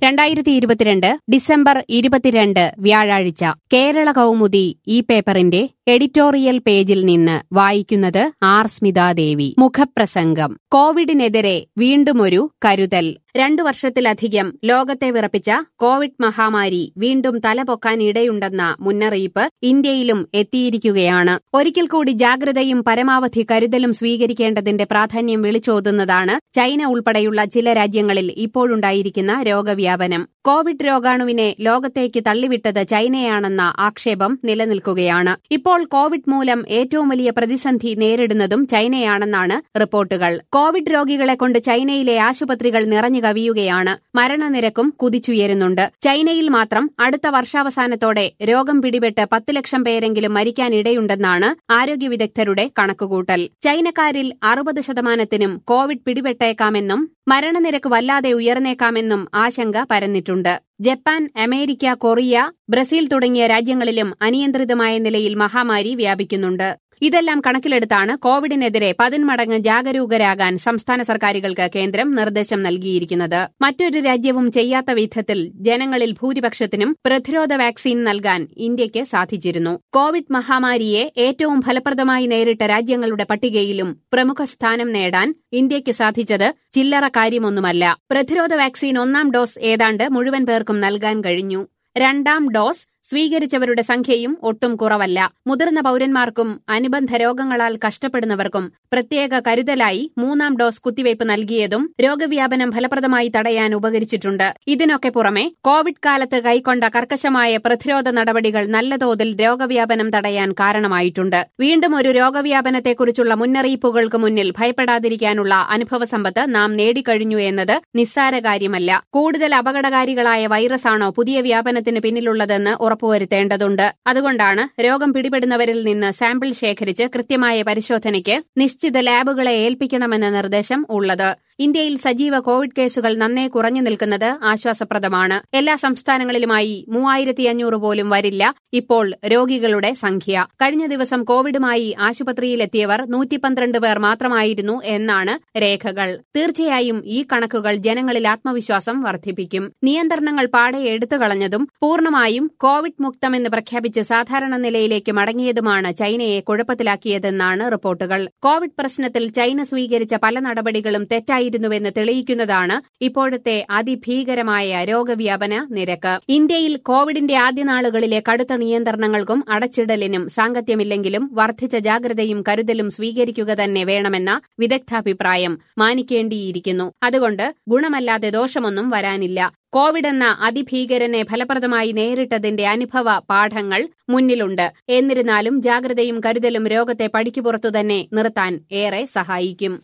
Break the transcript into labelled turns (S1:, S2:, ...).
S1: രണ്ടായിരത്തി ഇരുപത്തിരണ്ട് ഡിസംബർ ഇരുപത്തിരണ്ട് വ്യാഴാഴ്ച കേരള കൗമുദി ഈ പേപ്പറിന്റെ എഡിറ്റോറിയൽ പേജിൽ നിന്ന് വായിക്കുന്നത് ആർ സ്മിതാദേവി മുഖപ്രസംഗം കോവിഡിനെതിരെ വീണ്ടുമൊരു കരുതൽ രണ്ടു വർഷത്തിലധികം ലോകത്തെ വിറപ്പിച്ച കോവിഡ് മഹാമാരി വീണ്ടും തലപൊക്കാൻ ഇടയുണ്ടെന്ന മുന്നറിയിപ്പ് ഇന്ത്യയിലും എത്തിയിരിക്കുകയാണ് ഒരിക്കൽ കൂടി ജാഗ്രതയും പരമാവധി കരുതലും സ്വീകരിക്കേണ്ടതിന്റെ പ്രാധാന്യം വിളിച്ചോതുന്നതാണ് ചൈന ഉൾപ്പെടെയുള്ള ചില രാജ്യങ്ങളിൽ ഇപ്പോഴുണ്ടായിരിക്കുന്ന രോഗവ്യാപനം കോവിഡ് രോഗാണുവിനെ ലോകത്തേക്ക് തള്ളിവിട്ടത് ചൈനയാണെന്ന ആക്ഷേപം നിലനിൽക്കുകയാണ് ഇപ്പോൾ കോവിഡ് മൂലം ഏറ്റവും വലിയ പ്രതിസന്ധി നേരിടുന്നതും ചൈനയാണെന്നാണ് റിപ്പോർട്ടുകൾ കോവിഡ് രോഗികളെ കൊണ്ട് ചൈനയിലെ ആശുപത്രികൾ നിറഞ്ഞു കവിയുകയാണ് മരണനിരക്കും കുതിച്ചുയരുന്നുണ്ട് ചൈനയിൽ മാത്രം അടുത്ത വർഷാവസാനത്തോടെ രോഗം പിടിപെട്ട് പത്ത് ലക്ഷം പേരെങ്കിലും മരിക്കാനിടയുണ്ടെന്നാണ് ആരോഗ്യ വിദഗ്ധരുടെ കണക്കുകൂട്ടൽ ചൈനക്കാരിൽ അറുപത് ശതമാനത്തിനും കോവിഡ് പിടിപെട്ടേക്കാമെന്നും മരണനിരക്ക് വല്ലാതെ ഉയർന്നേക്കാമെന്നും ആശങ്ക പരന്നിട്ടുണ്ട് ജപ്പാൻ അമേരിക്ക കൊറിയ ബ്രസീൽ തുടങ്ങിയ രാജ്യങ്ങളിലും അനിയന്ത്രിതമായ നിലയിൽ മഹാമാരി വ്യാപിക്കുന്നുണ്ട് ഇതെല്ലാം കണക്കിലെടുത്താണ് കോവിഡിനെതിരെ പതിന്മടങ്ങ് ജാഗരൂകരാകാൻ സംസ്ഥാന സർക്കാരുകൾക്ക് കേന്ദ്രം നിർദ്ദേശം നൽകിയിരിക്കുന്നത് മറ്റൊരു രാജ്യവും ചെയ്യാത്ത വിധത്തിൽ ജനങ്ങളിൽ ഭൂരിപക്ഷത്തിനും പ്രതിരോധ വാക്സിൻ നൽകാൻ ഇന്ത്യയ്ക്ക് സാധിച്ചിരുന്നു കോവിഡ് മഹാമാരിയെ ഏറ്റവും ഫലപ്രദമായി നേരിട്ട രാജ്യങ്ങളുടെ പട്ടികയിലും പ്രമുഖ സ്ഥാനം നേടാൻ ഇന്ത്യയ്ക്ക് സാധിച്ചത് ചില്ലറ കാര്യമൊന്നുമല്ല പ്രതിരോധ വാക്സിൻ ഒന്നാം ഡോസ് ഏതാണ്ട് മുഴുവൻ പേർക്കും നൽകാൻ കഴിഞ്ഞു രണ്ടാം ഡോസ് സ്വീകരിച്ചവരുടെ സംഖ്യയും ഒട്ടും കുറവല്ല മുതിർന്ന പൌരന്മാർക്കും അനുബന്ധ രോഗങ്ങളാൽ കഷ്ടപ്പെടുന്നവർക്കും പ്രത്യേക കരുതലായി മൂന്നാം ഡോസ് കുത്തിവയ്പ് നൽകിയതും രോഗവ്യാപനം ഫലപ്രദമായി തടയാൻ ഉപകരിച്ചിട്ടുണ്ട് ഇതിനൊക്കെ പുറമെ കോവിഡ് കാലത്ത് കൈക്കൊണ്ട കർക്കശമായ പ്രതിരോധ നടപടികൾ നല്ല തോതിൽ രോഗവ്യാപനം തടയാൻ കാരണമായിട്ടുണ്ട് വീണ്ടും ഒരു രോഗവ്യാപനത്തെക്കുറിച്ചുള്ള മുന്നറിയിപ്പുകൾക്ക് മുന്നിൽ ഭയപ്പെടാതിരിക്കാനുള്ള അനുഭവസമ്പത്ത് നാം നേടിക്കഴിഞ്ഞു എന്നത് നിസ്സാര കാര്യമല്ല കൂടുതൽ അപകടകാരികളായ വൈറസാണോ പുതിയ വ്യാപനത്തിന് പിന്നിലുള്ളതെന്ന് ഉറപ്പുവരുത്തേണ്ടതുണ്ട് അതുകൊണ്ടാണ് രോഗം പിടിപെടുന്നവരിൽ നിന്ന് സാമ്പിൾ ശേഖരിച്ച് കൃത്യമായ പരിശോധനയ്ക്ക് നിശ്ചിത ലാബുകളെ ഏൽപ്പിക്കണമെന്ന നിർദ്ദേശം ഉള്ളത് ഇന്ത്യയിൽ സജീവ കോവിഡ് കേസുകൾ നന്നേ കുറഞ്ഞു നിൽക്കുന്നത് ആശ്വാസപ്രദമാണ് എല്ലാ സംസ്ഥാനങ്ങളിലുമായി മൂവായിരത്തി അഞ്ഞൂറ് പോലും വരില്ല ഇപ്പോൾ രോഗികളുടെ സംഖ്യ കഴിഞ്ഞ ദിവസം കോവിഡുമായി ആശുപത്രിയിലെത്തിയവർ നൂറ്റിപ്പന്ത്രണ്ട് പേർ മാത്രമായിരുന്നു എന്നാണ് രേഖകൾ തീർച്ചയായും ഈ കണക്കുകൾ ജനങ്ങളിൽ ആത്മവിശ്വാസം വർദ്ധിപ്പിക്കും നിയന്ത്രണങ്ങൾ പാടെ എടുത്തുകളഞ്ഞതും പൂർണ്ണമായും കോവിഡ് മുക്തമെന്ന് പ്രഖ്യാപിച്ച് സാധാരണ നിലയിലേക്ക് മടങ്ങിയതുമാണ് ചൈനയെ കുഴപ്പത്തിലാക്കിയതെന്നാണ് റിപ്പോർട്ടുകൾ കോവിഡ് പ്രശ്നത്തിൽ ചൈന സ്വീകരിച്ച പല നടപടികളും തെറ്റായിരുന്നുവെന്ന് തെളിയിക്കുന്നതാണ് ഇപ്പോഴത്തെ അതിഭീകരമായ രോഗവ്യാപന നിരക്ക് ഇന്ത്യയിൽ കോവിഡിന്റെ ആദ്യ നാളുകളിലെ കടുത്ത നിയന്ത്രണങ്ങൾക്കും അടച്ചിടലിനും സാങ്കത്യമില്ലെങ്കിലും വർദ്ധിച്ച ജാഗ്രതയും കരുതലും സ്വീകരിക്കുക തന്നെ വേണമെന്ന വിദഗ്ധാഭിപ്രായം മാനിക്കേണ്ടിയിരിക്കുന്നു അതുകൊണ്ട് ഗുണമല്ലാതെ ദോഷമൊന്നും വരാനില്ല കോവിഡ് എന്ന അതിഭീകരനെ ഫലപ്രദമായി നേരിട്ടതിന്റെ അനുഭവ പാഠങ്ങൾ മുന്നിലുണ്ട് എന്നിരുന്നാലും ജാഗ്രതയും കരുതലും രോഗത്തെ പടിക്കുപുറത്തു തന്നെ നിർത്താൻ ഏറെ സഹായിക്കും